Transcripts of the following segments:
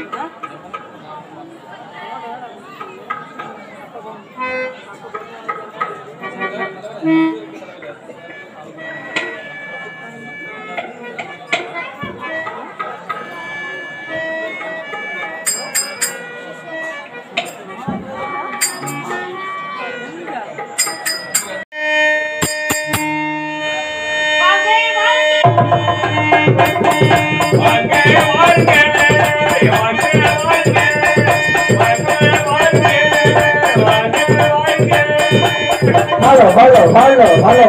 Hello hello hello hello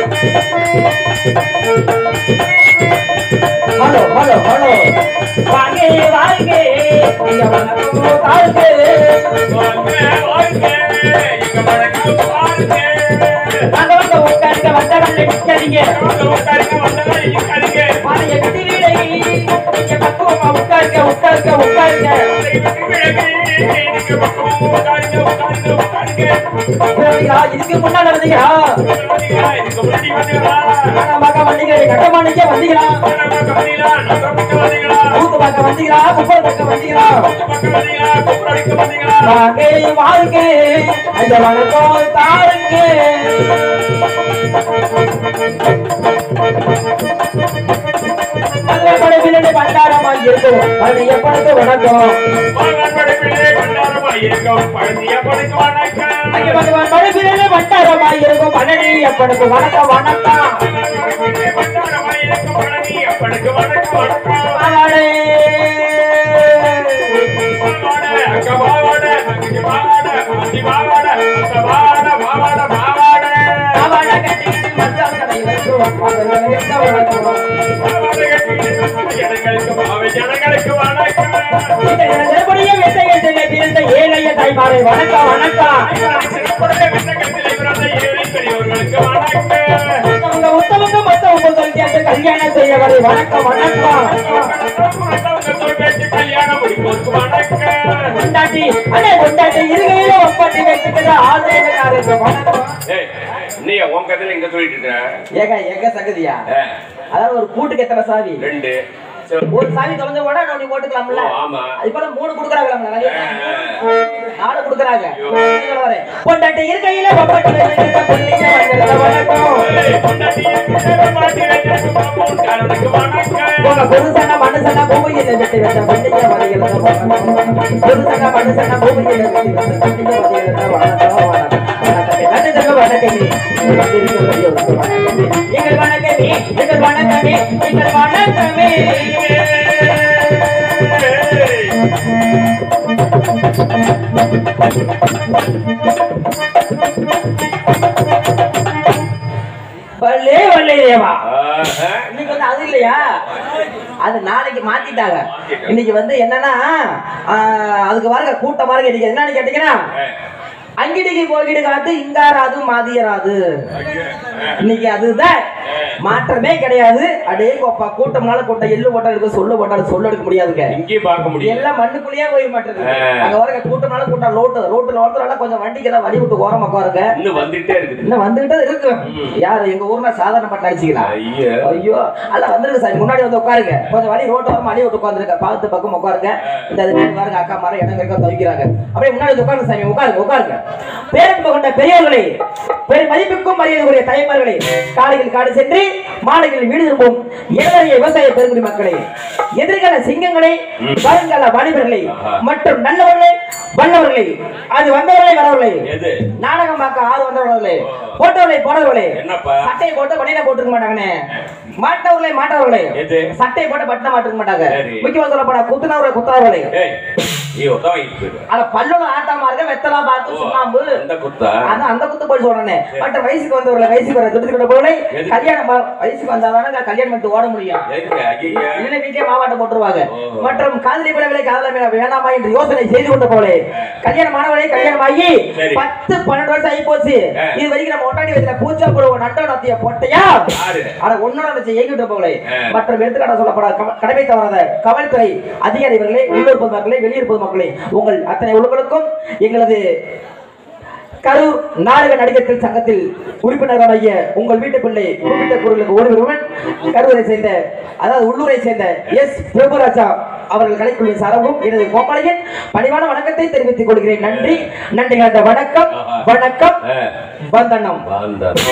hello hello hello வாங்க வாங்க இங்க வணக்கம் தாழ்க்கு அங்க வந்து உட்காருங்க வந்தவங்க நிற்காதீங்க பாருங்க கட்டி வீடை இங்க பக்குவமா உட்காருங்க உட்காருங்க உட்காருங்க போறீங்களா? இதுக்கு முன்னால வந்தீங்களா மக வந்தீங்க கட்டமானிக்க வந்தீங்களா ஊத்து பார்க்க வந்தீங்களா குப்பை பார்க்க வந்தீங்களா வாங்க வாழ்க ஐயா வணக்கம் தாருங்க நல்ல படைப்பிலே பண்டாரமா இருக்கும் அது எப்பொழுது வணக்கம் ஐயா பகவான் படைப்பிலே பண்டாரமா இருக்கும் பழனி எப்பொழுது வணக்கம் வணக்கம் மகளே அவன கட்டிக்கிட்டு மச்சான் கடை வைத்து உட்கார்ந்து என்ன வணக்கம் இந்த நிலப்படிய விசையத்திலே பிறந்த ஏழைய தாய்மாரை வணக்கம் வணக்கம் உங்க உத்தமங்க மொத்த உங்கள் கேட்டு கல்யாணம் செய்யவரை வணக்கம் வணக்கம் கொண்டாட்டி அண்ணே கொண்டாட்டி இருகையில ஒப்பட்டி வைத்துக்கிற ஆதரவுக்காரருக்கு வணக்கம் நீ உன் கதையில இங்க சொல்லிட்டு இருக்க ஏங்க எங்க சகதியா ஆ, அதாவது ஒரு பூட்டுக்கு எத்தனை சாவி ரெண்டு சரி. ஒரு சாவி தொலைஞ்ச கூட நீ போட்டுக்கலாம்ல ஓ, ஆமா இப்ப மூணு குடுக்குறாங்களா நாலு குடுக்குறாங்க கொண்டாட்டி இருக்கையில ஒப்பட்டி வைத்துக்கிற பொண்ணுங்க வந்திருக்க வணக்கம் உங்க புருஷன மனுஷன பூமியில விட்டு வந்த பண்டிகை வரையில புருஷன மனுஷன பூமியில விட்டு வந்த பண்டிகை வரையில வணக்கம் வணக்கம் வணக்கம் வணக்கமே எங்கள் வணக்கமே எங்கள் வணக்கமே எங்கள் வணக்கமே வல்லே வல்லே தேவா ஆஹா. இன்னைக்கு வந்து அது இல்லையா அது நாளைக்கு மாத்திட்டாங்க இன்னைக்கு வந்து என்னன்னா ஆஹ், அதுக்கு பாருங்க கூட்டம் பாருங்க இன்னைக்கு என்னன்னு கேட்டீங்கன்னா ஆ, அங்கிடிக்கு போகிடு காத்து இங்காராது மாதியராது இன்னைக்கு அதுதான் மாற்றமே கிடையாது அடே கோப்பா கூட்டம்னால கூட்டம் எள்ளு போட்டா எடுக்க சொல்லு போட்டாலும் சொல்ல எடுக்க முடியாதுங்க இங்கேயும் பார்க்க முடியல எல்லாம் மண்ணுக்குள்ளேயே போய் மாட்டேங்குது ஆ. அங்க வரங்க கூட்டம்னால கூட்டம் ரோட்டு ரோட்டுல ஓரத்துல கொஞ்சம் வண்டிக்கு எல்லாம் வழி விட்டு ஓரமா உட்காருங்க இன்னும் வந்துட்டே இருக்குது இன்னும் வந்துகிட்டே இருக்கு ம். யாரு எங்க ஊர்ல சாதாரண பட்டு அடிச்சுக்கலாம் ஐயோ ஐயோ அல்ல வந்துருங்க சார் முன்னாடி வந்து உட்காருங்க கொஞ்சம் வழி ரோட்டு வரமா அடி விட்டு உட்காந்துருக்க பாத்து பக்கம் உட்காருங்க இந்த இது மாதிரி பாருங்க அக்கா மரம் இடம் இருக்க துவைக்கிறாங்க அப்படியே முன்னாடி வந்து உட்காருங்க சாமி உட்காருங்க உட்காருங்க பேரன்பு கொண்ட பெரியவர்களே பெரு மதிப்புக்கும் மரியாதைக்குரிய தாய்மார்களே காலையில் காடு சென்று மாலையில் வீடு திரும்பும் ஏழைய விவசாய பெருங்குடி மக்களே எதிர்கால சிங்கங்களே வருங்கால வாலிபர்களே ஆஹா. மற்றும் நல்லவர்களே வல்லவர்களே அது வந்தவர்களே வரவர்களே எது நாடகமாக்க ஆறு வந்தவர்களே போட்டவர்களே போனவர்களே என்னப்பா சட்டையை போட்டு பனியனை போட்டுக்க மாட்டாங்கண்ணே மாட்டவர்களே மாட்டவர்களே எது சட்டையை போட்டு பட்டனை மாட்டுக்க மாட்டாங்க சரி. முக்கியமா சொல்ல போனா குத்துனவரை குத்தாவர்களே ஏய் நீ ஒத்த வாங்கிட்டு போயிடுவ அத பல்லோட ஆட்டாம இருக்க வெத்தலாம் பார்த்து ஓ, சுண்ணாம்பு அந்த குத்தா அதான் அந்த குத்து போய் சொல்றேனே மற்ற வயசுக்கு வந்தவர்களை வயசுக்கு வர துடுத்துக்கிட்ட போல எதுக்கு? கல்யாணம் ப- வயசுக்கு வந்தாதானே கல்யாணம் பண்ணிட்டு ஓட முடியும் எதுக்கு ஐயா இல்லைன்னா வீட்லயே மாவாட்ட போட்டுருவாங்க ஓஹோ. மற்றும் காதலி பிளவிலை காதல மேல வேணாமா என்று யோசனை செய்து கொண்ட போலே கல்யாணம் ஆனவளே கல்யாணம் ஆகி சரி. பத்து பன்னெண்டு வருஷம் ஆகி போச்சு ஆ. இது வரைக்கும் நம்ம ஒட்டாடி வச்சுல பூச்சா போடுவோம் நட்டோ நத்திய பொட்டையா யாரு ஆனா ஒன்னோட வச்சு எங்கிட்ட போகலை ஆ. மற்றும் எடுத்துக்காட்ட சொல்லப்படாத கவ- கடமை தவறாத கவல்துறை அதிகாரிகளே உள்ளூர் பொதுமக்களே வெளியூர் பொதுமக்களே உங்கள் அத்தனை உள்ளுகளுக்கும் எங்களது கரூர் நாடக நடிகர்கள் சங்கத்தில் உறுப்பினராகிய உங்கள் வீட்டு பிள்ளை குறிப்பிட்ட குரலுக்கு ஒருவருவன் கரூரை சேர்ந்த அதாவது உள்ளூரை சேர்ந்த எஸ் பிரபுராஜா அவர்கள் கலைக்குழுவின் சார்பும் எனது கோபாலையன் பணிவான வணக்கத்தை தெரிவித்துக் கொள்கிறேன் நன்றி நன்றி அந்த வணக்கம் வணக்கம் ஆ, வந்தனம் வாழ்ந்தார்.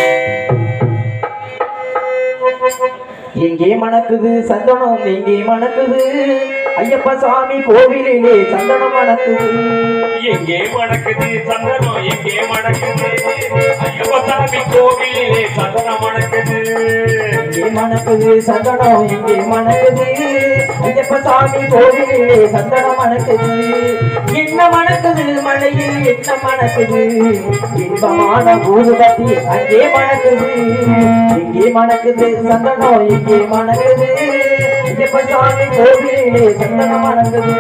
எங்கே மணக்குது சந்தனம் எங்கே மணக்குது ஐயப்ப சாமி கோவிலிலே சந்தனம் மணக்குது எங்கே மணக்குது சந்தனம் எங்கே மணக்குது ஐயப்பசாமி கோவிலிலே சந்தனம் மணக்குது எங்கே மணக்குது சந்தனம் எங்கே மணக்குது ஐயப்ப சாமி கோவிலிலே சந்தனம் மணக்குது என்ன மணக்குது மலையில் என்ன மணக்குது இன்பமான ஊதுபத்தி அங்கே மணக்குது எங்கே மணக்குது சந்தனம் எங்கே மணக்குது ஐயப்ப சாமி கோவிலிலே சந்தனம் மணக்குது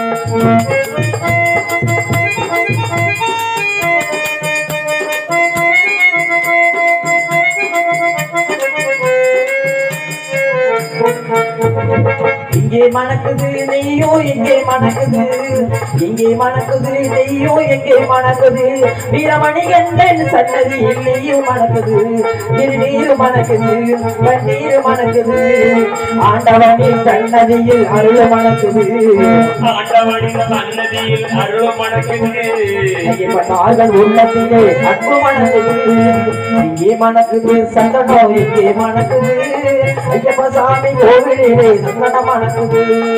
இங்கே மணக்குது நெய்யோ எங்கே மணக்குது இங்கே மணக்குது நெய்யோ எங்கே மணக்குது வீரமணி கண்டன் சன்னதி நெய்யும் மணக்குது திருநீர் மணக்குது கண்ணீர் மணக்குது ஆண்டவனின் சன்னதியில் அருள் மணக்குது ஆண்டவனின் சன்னதியில் அருள் மணக்குது ஐயப்பட்டார்கள் உள்ளத்திலே அன்பு மணக்குது இங்கே மணக்குது சந்தனம் இங்கே மணக்குது ஐயப்ப சாமி கோவிலிலே சந்தனம் மணக்குது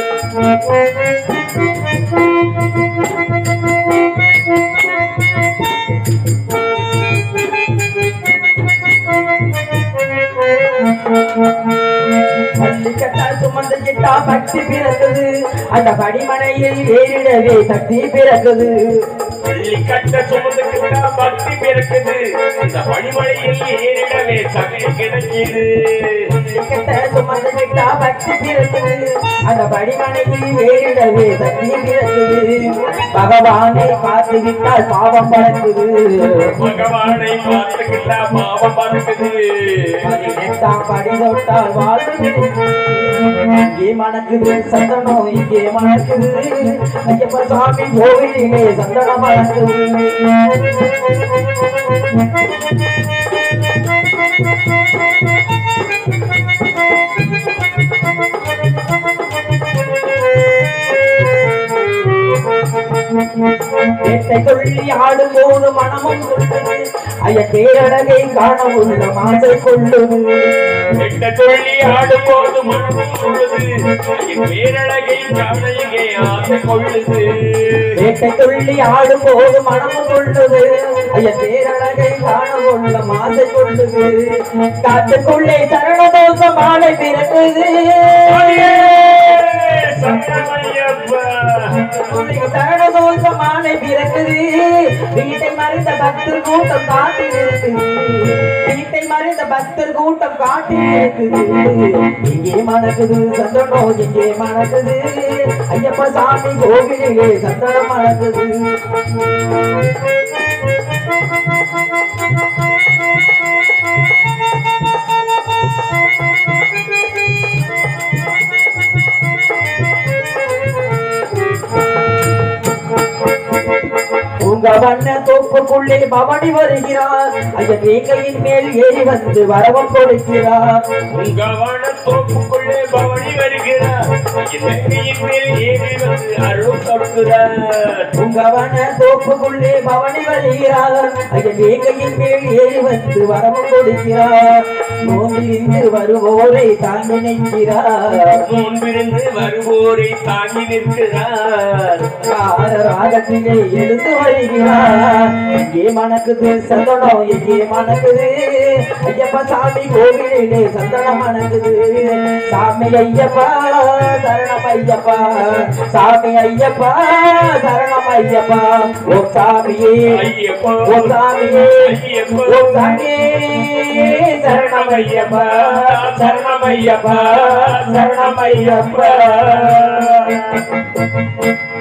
பள்ளிக்கட்டா சுமந்து கிட்டா பக்தி பிறக்குது அந்த படிமனையில் ஏறிடவே சக்தி பிறக்குது பள்ளி கட்ட சுமந்துக்கிட்டா பக்தி பிறக்குது இந்த பனிமலையில் ஏறிடவே சகை கிடைக்குது பள்ளிக்கட்ட சுமந்து கிட்டா பக்தி பிறக்குது அந்த படிமனையில் ஏறிடவே சக்தி பிறக்குது பகவானை பார்த்துக்கிட்டால் பாவம் பறக்குது பகவானை பார்த்துக்கிட்டா பாவம் பறக்குது பதினெட்டாம் படி தொட்டால் வாழ்வு இங்கே மணக்குது சந்தனம் இங்கே மணக்குது ஐயப்ப சாமி கோவிலிலே சந்தனம் மணக்குது வேட்டை கொள்ளி ஆடும் போது மனமும் கொள்ளுது ஐய பேரழகை காண உள்ள மாசை கொள்ளுது எட்ட சொல்லி ஆடும் போது மனமும் கொள்ளுது என் பேரழகை காணையே ஆசை கொள்ளுது வேட்டை கொள்ளி ஆடும் போது மனமும் கொள்ளுது ஐய பேரழகை காண உள்ள மாசை கொள்ளுது காட்டுக்குள்ளே சரணதோஷ மாலை பிறக்குது சரணமையப்பா சரணதோஷ மாலை பிறக்குது வீட்டை மறைந்த பக்தர் கூட்டம் காட்டில் இருக்குது வீட்டை மறைந்த பக்தர் கூட்டம் காட்டில் இருக்குது இங்கே மணக்குது சந்தனம் இங்கே மணக்குது ஐயப்ப சாமி கோவிலிலே சந்தனம் மணக்குது உங்க வண்ண தோப்புக்குள்ளே பவனி வருகிறார் ஐயா வேங்கையின் மேல் ஏறி வந்து வரவம் கொடுக்கிறார் உங்க தோப்புக்குள்ளே பவனி வருகிறார் என் வெங்கையின் மேல் ஏறி வந்து அருள் கொடுக்கிறார் உங்க வண்ண தோப்புக்குள்ளே பவனி வருகிறார் ஐயா வேங்கையின் மேல் ஏறி வந்து வரவம் கொடுக்கிறார் நோந்திருந்து வருவோரை தாங்கி நிற்கிறார் முன்பிருந்து வருவோரை தாங்கி நிற்கிறார் கார ராகத்திலே எழுந்து வருகிறார் இங்கே மணக்குது சந்தனம் இங்கே மணக்குது ஐயப்பா சாமி கோவிலிலே சந்தனம் மணக்குது சாமி ஐயப்பா சரணம் ஐயப்பா சாமி ஐயப்பா சரணம் ஐயப்பா ஓ சாமியே ஐயப்பா ஓ சாமியே ஐயப்பா ஓ சாமியே சரணம் ஐயப்பா சரணம் ஐயப்பா சரணம் ஐயப்பா